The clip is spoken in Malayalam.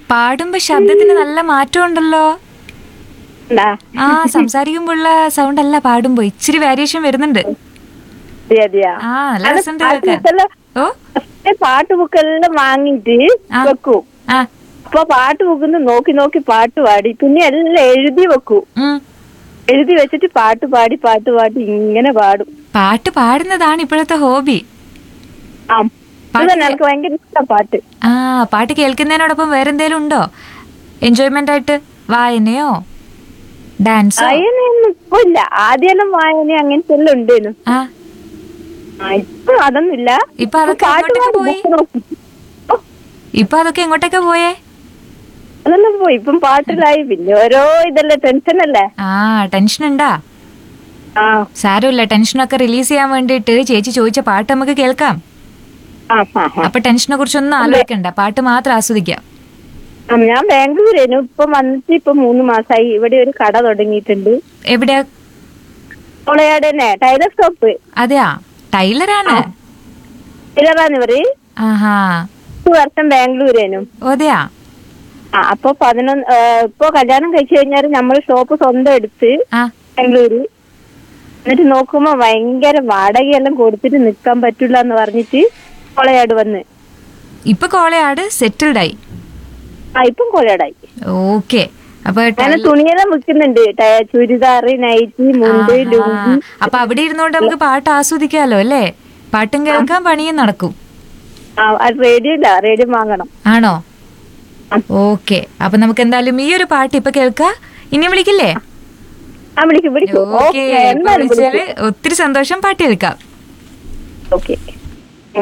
പാടുമ്പോ ശബ്ദത്തിന് നല്ല മാറ്റം ഉണ്ടല്ലോ ഉണ്ടാ ആ സംസാരിക്കുമ്പോഴുള്ള സൗണ്ട് അല്ല പാടുമ്പോ ഇച്ചിരി വേരിയേഷൻ വരുന്നുണ്ട് അതെ അതെയാ ആ നല്ല അത് രസമുണ്ട് പാട്ട് കേൾക്കാൻ ബുക്കെല്ലാം ഓ ഫസ്റ്റ് പാട്ട് ബുക്കെല്ലാം വാങ്ങിട്ട് ആ. വെക്കും ആ അപ്പൊ പാട്ട് ബുക്കിന്ന് നോക്കി നോക്കി പാട്ട് പാടി പിന്നെ എല്ലാം എഴുതി വെക്കും ഉം. എഴുതി വെച്ചിട്ട് പാട്ട് പാടി പാട്ട് പാടി ഇങ്ങനെ പാടും പാട്ട് പാടുന്നതാണ് ഇപ്പോഴത്തെ ഹോബി ആ അത് തന്നെ എനിക്ക് ഭയങ്കര ഇഷ്ടം പാട്ട് ആ പാട്ട് കേൾക്കുന്നതിനോടൊപ്പം വേറെ എന്തേലും ഉണ്ടോ എൻജോയ്മെന്റ് ആയിട്ട് വായനയോ ഡാൻസോ വായനയൊന്നും ഇപ്പൊ ഇല്ല ആദ്യമെല്ലാം വായന അങ്ങനത്തെ എല്ലാം ഉണ്ടേനു ആ ആ, ഇപ്പൊ അതൊന്നുമില്ല ഇപ്പൊ അതൊക്കെ പാട്ട് എങ്ങോട്ടൊക്കെ പാടി പോയി book നോക്കും. ഓ, ഇപ്പൊ അതൊക്കെ എങ്ങോട്ടൊക്കെ പോയേ അതെല്ലാം പോയി ഇപ്പം പാട്ടിലായി പിന്നെ ഓരോ ഇതല്ലേ ടെൻഷൻ അല്ലേ ആ ടെൻഷൻ ഉണ്ടാ ആ സാരമില്ല ടെൻഷനൊക്കെ റിലീസ് ചെയ്യാൻ വേണ്ടിയിട്ട് ചേച്ചി ചോദിച്ച പാട്ട് നമുക്ക് കേൾക്കാം ആ ആ, ആ. അപ്പൊ ടെൻഷനെ കുറിച്ചൊന്നും ആലോചിക്കണ്ട പാട്ട് മാത്രം ആസ്വദിക്കാം ആ, ഞാൻ ബാംഗ്ലൂരേനു ഇപ്പൊ വന്നിട്ട് ഇപ്പൊ മൂന്ന് മാസമായി ഇവിടെ ഒരു കട തുടങ്ങിയിട്ടുണ്ട് എവിടെയാ കൊളയാട് തന്നെ ടൈലർ ഷോപ്പ് അതെയാ ടൈലറാണ് ടൈലറാന്ന് പറയും ആഹാ പത്ത് വർഷം ബാംഗ്ലൂരേനു അതെയാ ആ അപ്പൊ പതിനൊന്ന് ഏ, ഇപ്പൊ കല്യാണം കഴിച്ചു കഴിഞ്ഞാൽ നമ്മൾ ഷോപ്പ് സ്വന്തം എടുത്ത് ആ ബാംഗ്ലൂര് എന്നിട്ട് നോക്കുമ്പോ ഭയങ്കര വാടകയെല്ലാം കൊടുത്തിട്ട് നിക്കാൻ പറ്റില്ല എന്ന് പറഞ്ഞിട്ട് കൊളയാട് വന്ന് ഇപ്പൊ കോളയാട് സെറ്റിൽഡ് ആയി ആ ഇപ്പം കൊളയാടായി ഓക്കെ അപ്പൊ ഞാൻ തുണിയെല്ലാം വിൽക്കുന്നുണ്ട് ട- ചുരിദാറ് നൈറ്റി മുണ്ട് ലുങ്കി അപ്പൊ അവിടെ ഇരുന്നോണ്ട് നമുക്ക് പാട്ട് ആസ്വദിക്കാലോ അല്ലേ പാട്ടും കേൾക്കാൻ പണിയും നടക്കും ആ അത് റേഡിയോ ഇല്ല റേഡിയോ വാങ്ങണം ആണോ ഓക്കെ അപ്പൊ നമുക്ക് എന്തായാലും ഈ ഒരു പാട്ട് ഇപ്പൊ കേൾക്കാം ഇനി വിളിക്കില്ലേ ആ വിളിക്കും വിളിക്കും ഓക്കെ ഓക്കെ എന്തായാലും വിളിച്ചാല് ഒത്തിരി സന്തോഷം പാട്ട് കേൾക്കാം ഓക്കെ